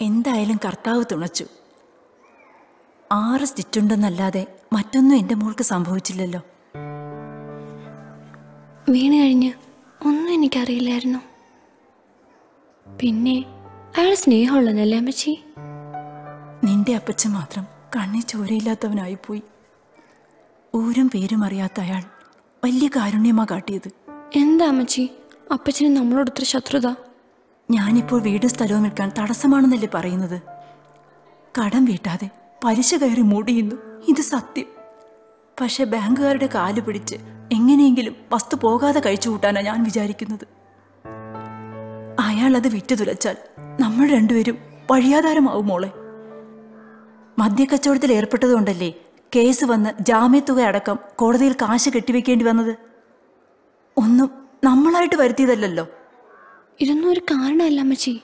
എന്തായാലും കർത്താവ് തുണച്ചു ആറ് സ്റ്റിച്ചുണ്ടെന്നല്ലാതെ മറ്റൊന്നും എൻ്റെ മോൾക്ക് സംഭവിച്ചില്ലല്ലോ വീണ് കഴിഞ്ഞ് ഒന്നും എനിക്കറിയില്ലായിരുന്നു പിന്നെ അയാൾ സ്നേഹമുള്ളതല്ലേ അമ്മച്ചി നിന്റെ അപ്പച്ചൻ മാത്രം കണ്ണി ചോരയില്ലാത്തവനായിപ്പോയി ഊരും പേരും അറിയാത്ത അയാൾ വലിയ കാരുണ്യമാ കാട്ടിയത് എന്താ അമ്മച്ചി അപ്പച്ചന് നമ്മളോട് ഇത്ര ശത്രുത ഞാനിപ്പോൾ വീടും സ്ഥലവും വിൽക്കാൻ തടസ്സമാണെന്നല്ലേ പറയുന്നത് കടം വീട്ടാതെ പലിശ കയറി മൂടിയുന്നു ഇത് സത്യം പക്ഷെ ബാങ്കുകാരുടെ കാല് പിടിച്ച് എങ്ങനെയെങ്കിലും വസ്തു പോകാതെ കഴിച്ചു കൂട്ടാനാണ് ഞാൻ വിചാരിക്കുന്നത് അയാൾ അത് വിറ്റു തുലച്ചാൽ നമ്മൾ രണ്ടുപേരും വഴിയാധാരമാവും മോളെ മദ്യക്കച്ചവടത്തിൽ ഏർപ്പെട്ടതുകൊണ്ടല്ലേ കേസ് വന്ന് ജാമ്യത്തുക അടക്കം കോടതിയിൽ കാശ് കെട്ടിവെക്കേണ്ടി വന്നത് ഒന്നും നമ്മളായിട്ട് വരുത്തിയതല്ലല്ലോ ഇതൊന്നും ഒരു കാരണമല്ല അമ്മച്ചി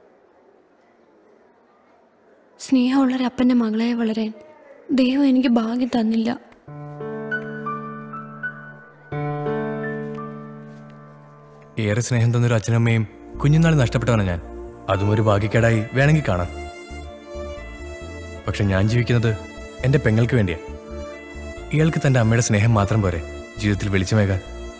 സ്നേഹമുള്ള ഒരു അപ്പൻ്റെ മകളെ വളരാൻ ദൈവം എനിക്ക് ഭാഗ്യം തന്നില്ല ഏറെ സ്നേഹം തന്നൊരു അച്ഛനമ്മയും കുഞ്ഞുനാൾ നഷ്ടപ്പെട്ടവനാണ് ഞാൻ അതും ഒരു ഭാഗ്യക്കേടായി വേണമെങ്കിൽ കാണാം പക്ഷെ ഞാൻ ജീവിക്കുന്നത് എൻ്റെ പെങ്ങൾക്ക് വേണ്ടിയാ ഇയാൾക്ക് തൻ്റെ അമ്മയുടെ സ്നേഹം മാത്രം പോരെ ജീവിതത്തിൽ വെളിച്ചമേകാൻ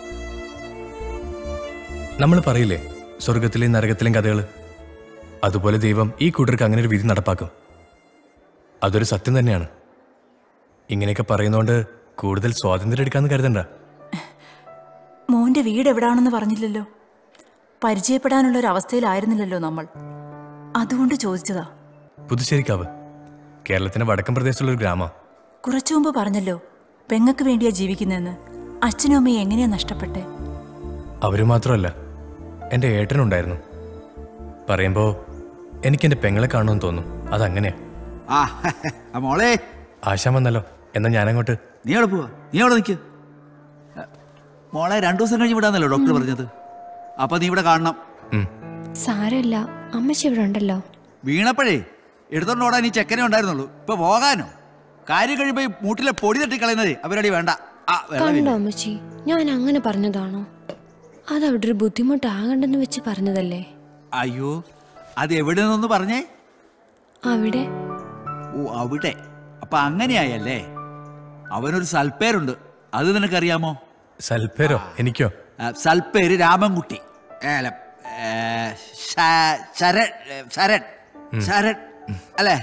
നമ്മൾ പറയില്ലേ സ്വർഗത്തിലെയും നരകത്തിലെയും കഥകൾ അതുപോലെ ദൈവം ഈ കൂട്ടർക്ക് അങ്ങനെ ഒരു വിധി നടപ്പാക്കും അതൊരു സത്യം തന്നെയാണ് ഇങ്ങനെയൊക്കെ പറയുന്നതുകൊണ്ട് കൂടുതൽ സ്വാതന്ത്ര്യം എടുക്കാന്ന് കരുതണ്ട മോന്റെ വീട് എവിടാണെന്ന് പറഞ്ഞില്ലല്ലോ പരിചയപ്പെടാനുള്ള ഒരു അവസ്ഥയിലായിരുന്നില്ലല്ലോ നമ്മൾ അതുകൊണ്ട് ചോദിച്ചതാ പുതുശ്ശേരിക്കാവ് കേരളത്തിന്റെ വടക്കൻ പ്രദേശത്തുള്ള ഒരു ഗ്രാമം കുറച്ചു മുമ്പ് പറഞ്ഞല്ലോ പെങ്ങക്ക് വേണ്ടിയാ ജീവിക്കുന്നതെന്ന് അച്ഛനും അമ്മയും എങ്ങനെയാ നഷ്ടപ്പെട്ടെ അവര് മാത്രമല്ല എൻ്റെ ഏട്ടനുണ്ടായിരുന്നു പറയുമ്പോൾ എനിക്ക് എൻ്റെ പെങ്ങളെ കാണുമെന്ന് തോന്നും അതങ്ങനെയാ ആ ആ മോളെ ആശാൻ വന്നല്ലോ എന്നാ ഞാനങ്ങോട്ട് നീ എവിടെ പോവാ നീ എവിടെ നിൽക്ക് മോളെ രണ്ടു ദിവസം കഴിഞ്ഞ് വിടാന്നല്ലോ ഡോക്ടർ പറഞ്ഞത് അപ്പൊ നീ ഇവിടെ കാണണം ഉം. സാരമില്ല അമ്മച്ചി ഇവിടെ ഉണ്ടല്ലോ വീണപ്പോഴേ എടുത്തോണ്ട് ഓടാൻ ഈ ചെക്കനെ ഉണ്ടായിരുന്നുള്ളൂ ഇപ്പൊ പോകാനോ കാര്യം കഴിയുമ്പോ ഈ മൂട്ടിലെ പൊടി തട്ടിക്കളയുന്നതേ അവരടി വേണ്ട ആ വെള്ളമില്ല. കണ്ടോ അമ്മച്ചി ഞാൻ അങ്ങനെ പറഞ്ഞതാണോ അതവിടെ ഒരു ബുദ്ധിമുട്ടാകണ്ടെന്ന് വെച്ച് പറഞ്ഞതല്ലേ അയ്യോ അത് എവിടെ നിന്നൊന്ന് പറഞ്ഞേ അവിടെ ഓ അവിടെ അപ്പൊ അങ്ങനെയായല്ലേ അവനൊരു സൽപ്പേരുണ്ട് അത് നിനക്കറിയാമോ സൽപ്പേരോ എനിക്കോ ആ, സൽപ്പേര് രാമൻകുട്ടി ഏല, ഏ, ശ- ശരൺ ഏ, ശരൺ ശരൺ അല്ലേ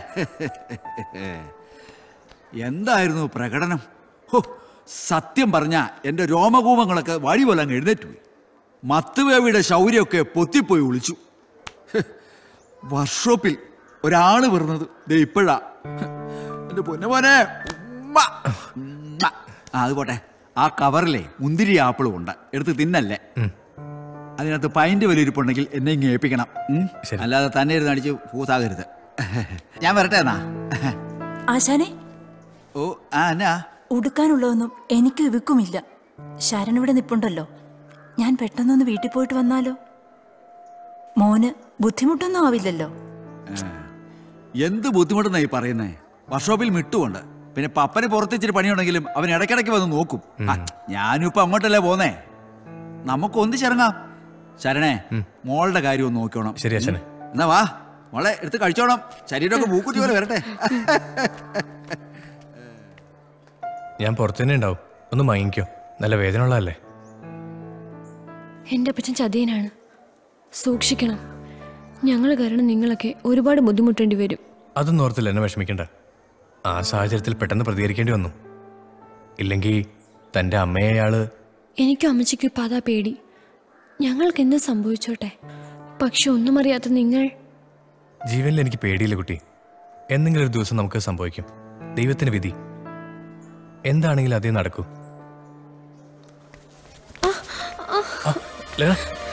എന്തായിരുന്നു പ്രകടനം ഹോ സത്യം പറഞ്ഞ എൻ്റെ രോമകൂപങ്ങളൊക്കെ വഴി പോലെ അങ്ങ് എഴുന്നേറ്റ് പോയി മത്തുവേവിയുടെ ശൗര്യമൊക്കെ പൊത്തിപ്പോയി ഒളിച്ചു ഹ്, വർക്ക്ഷോപ്പിൽ ഒരാള് വരുന്നത് ദേ ഇപ്പോഴാ എൻ്റെ പൊന്നുമോനെ ഉമ്മ, ഉമ്മ. ആ അത് പോട്ടെ ആ കവറിലെ മുന്തിരി ആപ്പിളും ഉണ്ട് എടുത്ത് തിന്നല്ലേ അതിനകത്ത് പൈൻ്റെ വലിയൊരിപ്പുണ്ടെങ്കിൽ എന്നെ ഇങ്ങനെ ഏൽപ്പിക്കണം ഉം? ശരി. അല്ലാതെ തന്നെ ഇരുന്ന് അടിച്ച് പൂത്താകരുത് ഞാൻ വരട്ടെ എന്നാ ആശാനെ ഓ ആ എന്നാ ഉടുക്കാനുള്ളതൊന്നും എനിക്ക് വിൽക്കുമില്ല ശരൺ ഇവിടെ നിപ്പുണ്ടല്ലോ ഞാൻ പെട്ടെന്നൊന്ന് വീട്ടിൽ പോയിട്ട് വന്നാലോ മോന് ബുദ്ധിമുട്ടൊന്നും ആവില്ലല്ലോ എന്ത് ബുദ്ധിമുട്ടെന്നാ ഈ പറയുന്നേ വർക്ക്ഷോപ്പിൽ മിട്ടുമുണ്ട് പിന്നെ പപ്പന് പുറത്തിച്ചിട്ട് പണിയുണ്ടെങ്കിലും അവൻ ഇടയ്ക്കിടയ്ക്ക് വന്ന് നോക്കും ആ, ഞാനും ഇപ്പൊ അങ്ങോട്ടല്ലേ പോന്നേ നമുക്ക് ഒന്നിച്ചിറങ്ങാം ശരണേ മോളുടെ കാര്യം ഒന്ന് നോക്കണം ശരി, അച്ഛനെ. എന്നാ വാ മോളെ എടുത്ത് കഴിച്ചോണം ശരീരമൊക്കെ മൂക്കുറ്റി പോലെ വരട്ടെ ഞാൻ പുറത്തു തന്നെ ഉണ്ടാവും ഒന്ന് മയങ്ങിക്കോ നല്ല വേദന ഉള്ളതല്ലേ എൻ്റെ അപ്പച്ചൻ ചതിയനാണ് സൂക്ഷിക്കണം ഞങ്ങൾ കാരണം നിങ്ങളൊക്കെ ഒരുപാട് ബുദ്ധിമുട്ടേണ്ടി വരും അതൊന്നും ഓർത്തില്ല എന്നെ വിഷമിക്കണ്ട ആ സാഹചര്യത്തിൽ പെട്ടെന്ന് പ്രതികരിക്കേണ്ടി വന്നു ഇല്ലെങ്കിൽ തൻ്റെ അമ്മയെ അയാള് എനിക്കും അമ്മച്ചിക്കും ഇപ്പം അതാ പേടി ഞങ്ങൾക്ക് എന്ത് സംഭവിച്ചോട്ടെ പക്ഷെ ഒന്നും അറിയാത്ത നിങ്ങൾ ജീവനിൽ എനിക്ക് പേടിയില്ല കുട്ടി എന്തെങ്കിലും ഒരു ദിവസം നമുക്ക് സംഭവിക്കും ദൈവത്തിന് വിധി എന്താണെങ്കിലും അതേ നടക്കൂ ആ, ലത,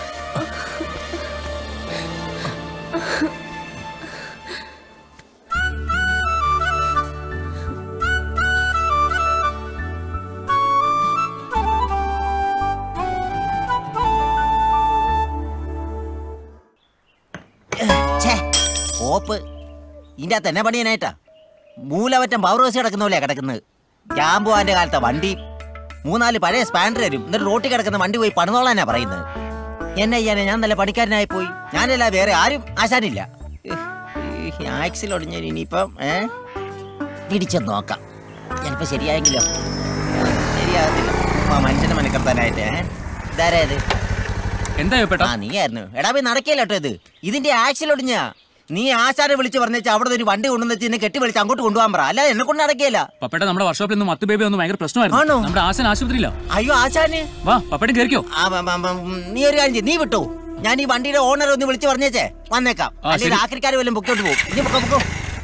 ഛേ, ഓപ്പ് ഇതിൻ്റെ അകത്ത് എന്നെ പണിയാനായിട്ടാ മൂലവറ്റം പവർ ഹൗസ് കിടക്കുന്ന പോലെയാ കിടക്കുന്നത് ജാമ്പുവാന്റെ കാലത്തെ വണ്ടി മൂന്നാല് പഴയ സ്പാൻഡർ തരും എന്നിട്ട് റോട്ടിൽ കിടക്കുന്ന വണ്ടി പോയി പണിതോളാനാ പറയുന്നത് എന്നെ ചെയ്യാനെ ഞാൻ നല്ല പണിക്കാരനായി പോയി ഞാനല്ല വേറെ ആരും ആശാനില്ല ഇഹ്, ഇഹ്. ഈ ആക്സിൽ ഒടിഞ്ഞൊരു ഇനിയിപ്പം ഏ പിടിച്ചെന്ന് നോക്കാം ചിലപ്പോ ശരിയായെങ്കിലോ ശരിയാകത്തില്ല ആ മനുഷ്യനെ മനക്കെടുത്താനായിട്ട് ഏ ഇതാരാ ഇത് എന്താ ആ നീ ആയിരുന്നു എടാ പോയി നടക്കില്ല കേട്ടോ ഇത് ഇതിന്റെ ആക്സിൽ ഒടിഞ്ഞാ നീ ആശാരെ വിളിച്ച് പറഞ്ഞാൽ അവിടെ ഒരു വണ്ടി കൊണ്ടുവന്ന് വെച്ച് എന്നെ കെട്ടി വിളിച്ച് അങ്ങോട്ട് കൊണ്ടുപോകാൻ പറ അല്ല എന്നെ കൊണ്ട് നടക്കില്ല പപ്പേട്ട നമ്മുടെ വർക്ക്ഷോപ്പിൽ നിന്ന് മത്ത് ബേബി ഒന്ന് ഭയങ്കര പ്രശ്നമായിരുന്നു ആണോ? നമ്മുടെ ആശൻ ആശുപത്രിയില്ല അയ്യോ ആശാന് വാ പപ്പേട്ടൻ കയറിക്കോ ആ, മ, മ, മ, ഉം, നീ ഒരു കാര്യം ചെയ്യ്, നീ വിട്ടോ ഞാൻ ഈ വണ്ടിയുടെ ഓണർ ഒന്ന് വിളിച്ച് പറഞ്ഞേച്ചേ വന്നേക്കാം ആ, അല്ലെങ്കിൽ ശരി. ആക്രിക്കാർ വല്ലതും പൊക്കോട്ട് പോകും നീ പൊക്കോ പൊക്കോ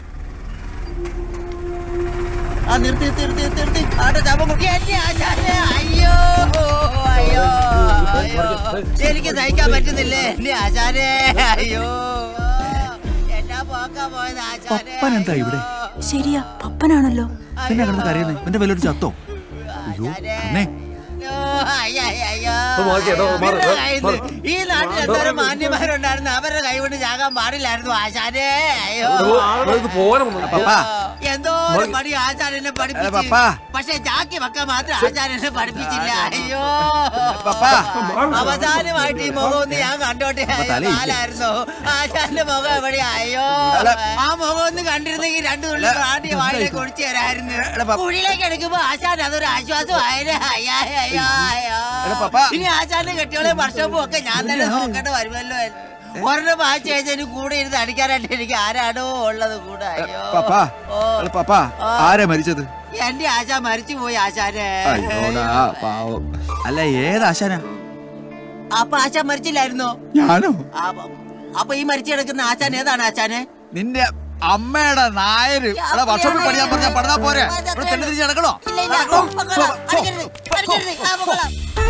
ആ നിർത്തി നിർത്തി നിർത്തി നിർത്തി നിർത്തി ആട്ടെ ചാപം കുട്ടി എന്നെ ആശാനെ അയ്യോ അയ്യോ അയ്യോ എനിക്ക് സഹിക്കാൻ പറ്റുന്നില്ലേ എന്റെ ആശാനെ അയ്യോ എന്നാ പോക്കാ പോയത് ആശാനെ പപ്പൻ എന്താ ഇവിടെ? അയ്യോ. ശരിയാ പപ്പനാണല്ലോ പിന്നെ കിടന്ന് കരയുന്നേ എന്റെ വല്ലൊരു ചത്തോ അയ്യോ അന്നേ ഈ നാട്ടിൽ എന്തോരം മാന്യന്മാരുണ്ടായിരുന്നു അവരുടെ കൈകൊണ്ട് ചാകാൻ പാടില്ലായിരുന്നു ആശാനെ അയ്യോ പപ്പാ എന്തോ ഒരു പണി ആചാര്യനെ പഠിപ്പിച്ചു പപ്പാ. പക്ഷെ ചാക്കി വെക്കാൻ മാത്രം ആചാര്യനെ പഠിപ്പിച്ചില്ല അയ്യോ പപ്പാ. അവസാനമായിട്ട് ഈ മുഖം ഒന്ന് ഞാൻ കണ്ടോട്ടെ അപ്പൊ തലയില്ലേ? ആലായിരുന്നു ആശാന്റെ മുഖം എവിടെയാ അയ്യോ ആ മുഖം ഒന്ന് കണ്ടിരുന്നെങ്കിൽ രണ്ടു തുള്ളി പ്രാണിയെ വായിലേക്ക് ഒഴിച്ചു തരായിരുന്നു കുഴിയിലേക്ക് എടുക്കുമ്പോ ആശാൻ അതൊരു ആശ്വാസമായേ അയ്യോ അയ്യോ അയ്യോ എടാ പപ്പാ. ഇനി ആശാന്റെ കെട്ടിയോളെ വർഷവും ഒക്കെ ഞാൻ തന്നെ നോക്കേണ്ടി വരുമല്ലോ ഒരെണ്ണം വാച്ച് കഴിഞ്ഞതിന് കൂടെ ഇരുന്ന് അടിക്കാനായിട്ട് എനിക്ക് ആരാണോ ഉള്ളത് കൂടെ അയ്യോ പപ്പാ ഓ എടാ പപ്പാ ആരാ മരിച്ചത് എന്റെ ആശാ മരിച്ചു പോയി ആശാനെ അയ്യോടാ പാവം അല്ല ഏതാശാനാ അപ്പൊ ആശാൻ മരിച്ചില്ലായിരുന്നോ ഞാനോ അപ്പൊ- അപ്പൊ ഈ മരിച്ചു കിടക്കുന്ന ആശാൻ ഏതാണ് ആശാനെ നിന്റെ അമ്മയുടെ നായര് എടാ വർഷം പഠിക്കാൻ പറഞ്ഞാ പഠിതാ പോരെ ഇവിടെ തെണ്ടി തിരിച്ച് നടക്കണോ ഇല്ല, ഇല്ല, നടക്കണോ? പൊക്കോളാം. അടിക്കരുത്, അടിക്കരുത്. ആ, പൊക്കോളാം.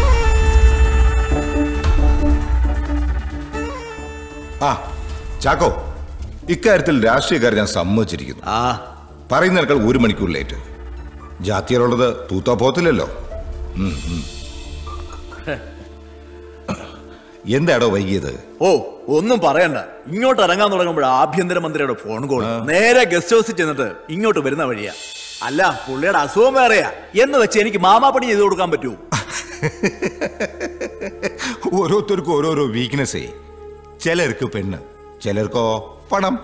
ആ ചാക്കോ ഇക്കാര്യത്തിൽ രാഷ്ട്രീയക്കാരെ ഞാൻ സമ്മതിച്ചിരിക്കുന്നു ആ പറയുന്നതിനേക്കാൾ ഒരു മണിക്കൂർ ലേറ്റ് ജാത്തിയിലുള്ളത് തൂത്താ പോത്തില്ലല്ലോ ഉം, ഉം. എന്താടോ വൈകിയത് ഓ ഒന്നും പറയണ്ട ഇങ്ങോട്ട് ഇറങ്ങാൻ തുടങ്ങുമ്പോൾ ആഭ്യന്തരമന്ത്രിയുടെ ഫോൺ കോൾ നേരെ ഗസ്റ്റ് ഹൗസിൽ ചെന്നിട്ട് ഇങ്ങോട്ട് വരുന്ന വഴിയാ അല്ല പുള്ളിയുടെ അസുഖം വേറെയാ എന്ന് വെച്ച് എനിക്ക് മാമാപ്പണി ചെയ്ത് കൊടുക്കാൻ പറ്റൂ ഓരോരുത്തർക്കും ഓരോരോ വീക്ക്നെസ്സേ ചിലർക്ക് പെണ്ണ് ചിലർക്കോ പണം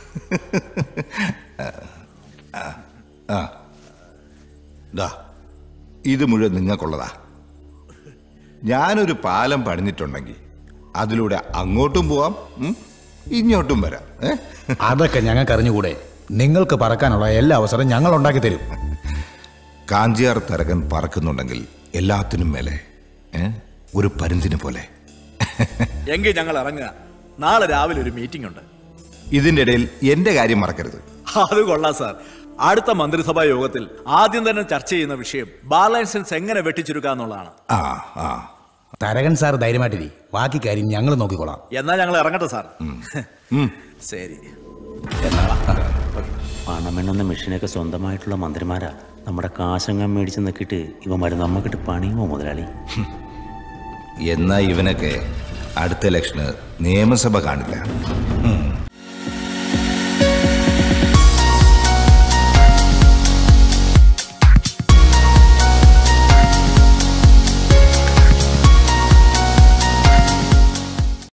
ആ, ആ ദാ ഇത് മുഴുവൻ നിങ്ങൾക്കുള്ളതാ ഞാനൊരു പാലം പണിഞ്ഞിട്ടുണ്ടെങ്കിൽ അതിലൂടെ അങ്ങോട്ടും പോവാം ഉം, ഇങ്ങോട്ടും വരാം ഏ അതൊക്കെ ഞങ്ങൾക്ക് അറിഞ്ഞുകൂടെ നിങ്ങൾക്ക് പറക്കാനുള്ള എല്ലാ അവസരവും ഞങ്ങൾ ഉണ്ടാക്കി തരും കാഞ്ചിയാർ തരകൻ പറക്കുന്നുണ്ടെങ്കിൽ എല്ലാത്തിനും മേലെ ഏ? ഒരു പരുന്തിനെ പോലെ എങ്കിൽ ഞങ്ങൾ ഇറങ്ങുക നാളെ രാവിലെ ഒരു മീറ്റിംഗ് ഉണ്ട് ഇതിന്റെ ഇടയിൽ എന്റെ കാര്യം മറക്കരുത് അത് കൊള്ളാം സാർ അടുത്ത മന്ത്രിസഭാ യോഗത്തിൽ ആദ്യം തന്നെ ചർച്ച ചെയ്യുന്ന വിഷയം ബാർ ലൈസൻസ് എങ്ങനെ വെട്ടിച്ചുരുക്കാന്നുള്ളതാണ് ആ ആ തരകൻ സാർ ധൈര്യമായിട്ടിരി ബാക്കി കാര്യം ഞങ്ങൾ നോക്കിക്കോളാം എന്നാ ഞങ്ങൾ ഇറങ്ങട്ടെ സാർ ഉം. ശരി പണമെണ്ണുന്ന മെഷീനൊക്കെ സ്വന്തമായിട്ടുള്ള മന്ത്രിമാരാ നമ്മുടെ കാശങ്ങം മേടിച്ച് നിൽക്കിട്ട് ഇവന്മാര് നമ്മക്കിട്ട് പണിയുമോ മുതലാളി എന്നാ ഇവനൊക്കെ അടുത്ത ഇലക്ഷന് നിയമസഭ കാണില്ല ഉം.